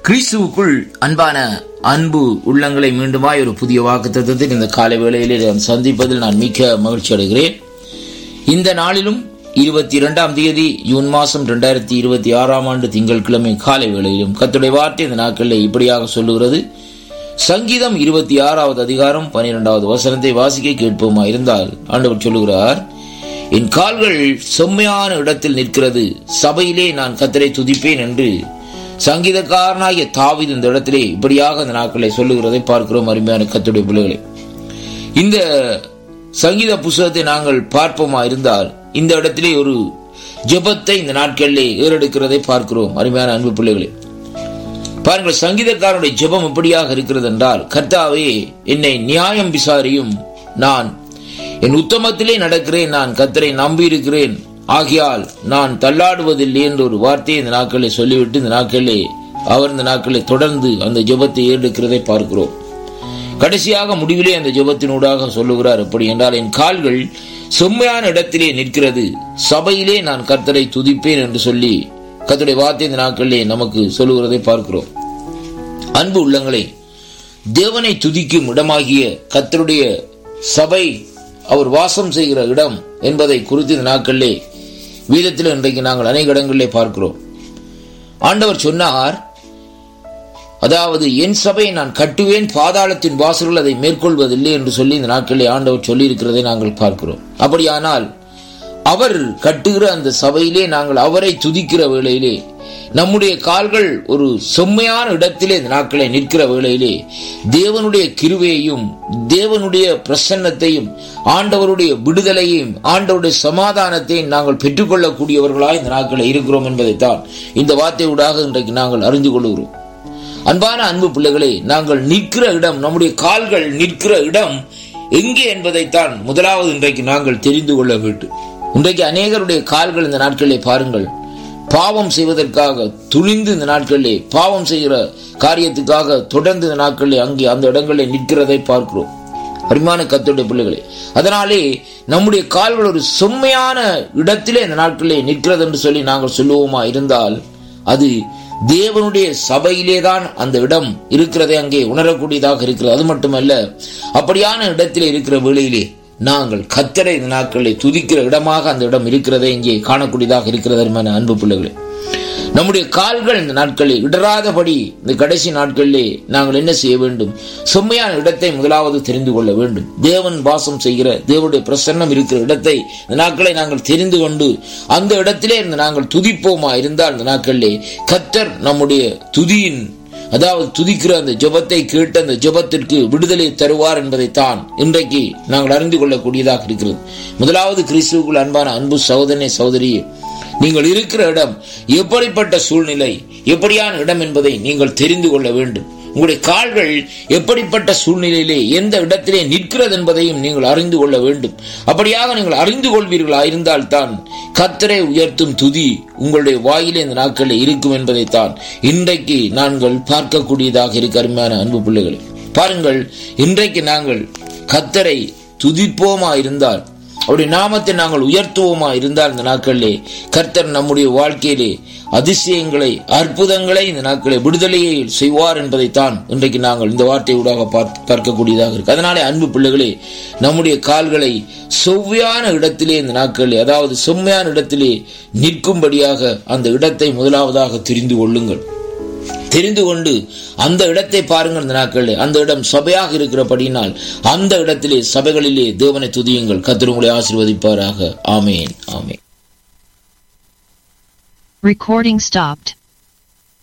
கிறிஸ்துவுக்குள் அன்பான அன்பு உள்ளங்களை மீண்டுமாய் ஒரு புதிய வாக்கு தத்துவத்தில் இந்த காலை வேளையிலே நான் சந்திப்பதில் நான் மிக்க மகிழ்ச்சி அடைகிறேன் இந்த நாளிலும் இருபத்தி இரண்டாம் தேதி ஜூன் மாதம் ரெண்டாயிரத்தி இருபத்தி ஆறாம் ஆண்டு திங்கட்கிழமை காலை வேளையிலும் கத்துடைய வார்த்தை இந்த நாட்களில் இப்படியாக சொல்லுகிறது சங்கீதம் இருபத்தி ஆறாவது அதிகாரம் பனிரெண்டாவது வசனத்தை வாசிக்க கேட்போமா இருந்தால் ஆண்டவர் சொல்லுகிறார் என் கால்கள் செம்மையான இடத்தில் நிற்கிறது சபையிலே நான் கத்தரை துதிப்பேன் என்று சங்கீதக்காரனாகிய தாவித் இந்த இடத்திலே இப்படியாக இந்த நாட்களை சொல்லுகிறதை பார்க்கிறோம் அருமையான கத்துடைய பிள்ளைகளை இந்த சங்கீத புஸ்தகத்தை நாங்கள் பார்ப்போமா இருந்தால் இந்த இடத்திலே ஒரு ஜெபத்தை இந்த நாட்களிலே ஏறெடுக்கிறதை பார்க்கிறோம் அருமையான அன்பு பிள்ளைகளே பாருங்கள் சங்கீதக்காரனுடைய ஜெபம் எப்படியாக இருக்கிறது என்றால் கர்த்தாவே என்னை நியாயம் விசாரியும் நான் என் உத்தமத்திலே நடக்கிறேன் நான் கத்தரை நம்பியிருக்கிறேன் ஆகியால் நான் தள்ளாடுவதில்லை என்ற ஒரு வார்த்தையை இந்த நாட்களை சொல்லிவிட்டு இந்த நாட்களிலே அவர் இந்த நாட்களை தொடர்ந்து அந்த ஜெபத்தை ஏறெடுக்கிறதை பார்க்கிறோம் கடைசியாக முடிவிலே அந்த ஜெபத்தினூடாக சொல்லுகிறார் எப்படி என்றால் என் கால்கள் செம்மையான இடத்திலே நிற்கிறது சபையிலே நான் கர்த்தரை துதிப்பேன் என்று சொல்லி கர்த்தருடைய வார்த்தை இந்த நாட்களிலே நமக்கு சொல்லுகிறதை பார்க்கிறோம் அன்பு உள்ளங்களே தேவனை துதிக்கும் இடமாகிய கர்த்தருடைய சபை அவர் வாசம் செய்கிற இடம் என்பதை குறித்து இந்த நாட்களிலே வீதத்தில் இன்றைக்கு நாங்கள் அநேக இடங்களிலே பார்க்கிறோம் ஆண்டவர் சொன்னார் அதாவது என் சபையை நான் கட்டுவேன் பாதாளத்தின் வாசல்கள் அதை மேற்கொள்வதில்லை என்று சொல்லி இந்த நாட்களிலே ஆண்டவர் சொல்லி இருக்கிறதை நாங்கள் பார்க்கிறோம் அப்படியானால் அவர் கட்டுகிற அந்த சபையிலே நாங்கள் அவரை துதிக்கிற வேளையிலே நம்முடைய கால்கள் ஒரு செம்மையான இடத்திலே இந்த நாட்களை நிற்கிற வேளையிலே தேவனுடைய கிருவையையும் தேவனுடைய பிரசன்னத்தையும் ஆண்டவருடைய விடுதலையும் ஆண்டவருடைய சமாதானத்தையும் நாங்கள் பெற்றுக்கொள்ளக்கூடியவர்களாய் இந்த நாட்களை இருக்கிறோம் என்பதைத்தான் இந்த வார்த்தையூடாக இன்றைக்கு நாங்கள் அறிந்து கொள்கிறோம் அன்பான அன்பு பிள்ளைகளே நாங்கள் நிற்கிற இடம் நம்முடைய கால்கள் நிற்கிற இடம் எங்கே என்பதைத்தான் முதலாவது இன்றைக்கு நாங்கள் தெரிந்து கொள்ள வேண்டும் இன்றைக்கு அநேகருடைய கால்கள் இந்த நாட்களிலே பாருங்கள் பாவம் செய்வதற்காக துணிந்து இந்த நாட்களிலே பாவம் செய்கிற காரியத்துக்காக தொடர்ந்து இந்த நாட்களிலே அங்கே அந்த இடங்களில் நிற்கிறதை பார்க்கிறோம் அருமையான கத்துடைய பிள்ளைகளே அதனாலே நம்முடைய கால்கள் ஒரு செம்மையான இடத்திலே இந்த நாட்களிலே நிற்கிறது என்று சொல்லி நாங்கள் சொல்லுவோமா இருந்தால் அது தேவனுடைய சபையிலே தான் அந்த இடம் இருக்கிறதை அங்கே உணரக்கூடியதாக இருக்கிறது அது மட்டுமல்ல அப்படியான இடத்திலே இருக்கிற வேளையிலே நாங்கள் கத்தரை இந்த நாட்களில் துதிக்கிற இடமாக அந்த இடம் இருக்கிறதே இங்கே காணக்கூடியதாக இருக்கிறது அன்பு பிள்ளைகளே நம்முடைய கால்கள் இந்த நாட்களில் இடராதபடி இந்த கடைசி நாட்களிலே நாங்கள் என்ன செய்ய வேண்டும் செம்மையான இடத்தை முதலாவது தெரிந்து கொள்ள வேண்டும் தேவன் வாசம் செய்கிற தேவனுடைய பிரசன்னம் இருக்கிற இடத்தை இந்த நாட்களை நாங்கள் தெரிந்து கொண்டு அந்த இடத்திலே இருந்து நாங்கள் துதிப்போமா இருந்தால் இந்த நாட்களிலே கத்தர் நம்முடைய துதியின் அதாவது துதிக்கிற அந்த ஜபத்தை கேட்டு அந்த ஜபத்திற்கு விடுதலை தருவார் என்பதைத்தான் இன்றைக்கு நாங்கள் அறிந்து கொள்ளக்கூடியதாக இருக்கிறது முதலாவது கிறிஸ்துவுக்குள் அன்பான அன்பு சகோதரனே சகோதரியே நீங்கள் இருக்கிற இடம் எப்படிப்பட்ட சூழ்நிலை எப்படியான இடம் என்பதை நீங்கள் தெரிந்து கொள்ள வேண்டும் உங்களுடைய கால்கள் எப்படிப்பட்ட சூழ்நிலையிலே எந்த இடத்திலே நிற்கிறது என்பதையும் நீங்கள் அறிந்து கொள்ள வேண்டும் அப்படியாக நீங்கள் அறிந்து கொள்வீர்களா இருந்தால் தான் கத்தரை உயர்த்தும் துதி உங்களுடைய வாயிலே இந்த நாட்களில் இருக்கும் என்பதைத்தான் இன்றைக்கு நாங்கள் பார்க்கக்கூடியதாக இருக்க அருமையான அன்பு பிள்ளைகளை பாருங்கள் இன்றைக்கு நாங்கள் கத்தரை துதிப்போமா இருந்தால் அவருடைய நாமத்தை நாங்கள் உயர்த்துவோமா இருந்தால் இந்த நாட்களிலே கர்த்தர் நம்முடைய வாழ்க்கையிலே அதிசயங்களை அற்புதங்களை இந்த நாட்களை விடுதலையை செய்வார் என்பதைத்தான் இன்றைக்கு நாங்கள் இந்த வார்த்தையூடாக பார்க்கக்கூடியதாக இருக்கு அதனாலே அன்பு பிள்ளைகளே நம்முடைய கால்களை செவ்வையான இடத்திலே இந்த நாட்களிலே அதாவது செம்மையான இடத்திலே நிற்கும்படியாக அந்த இடத்தை முதலாவதாக தெரிந்து கொள்ளுங்கள் தெரிந்து கொண்டு அந்த இடத்தை பாருங்கள் இந்த நாட்களில் அந்த இடம் சபையாக இருக்கிறபடினால் அந்த இடத்திலே சபைகளிலே தேவனை துதியுங்கள் கத்திர உங்களை ஆசிர்வதிப்பாராக ஆமேன் ஆமேன் Recording stopped.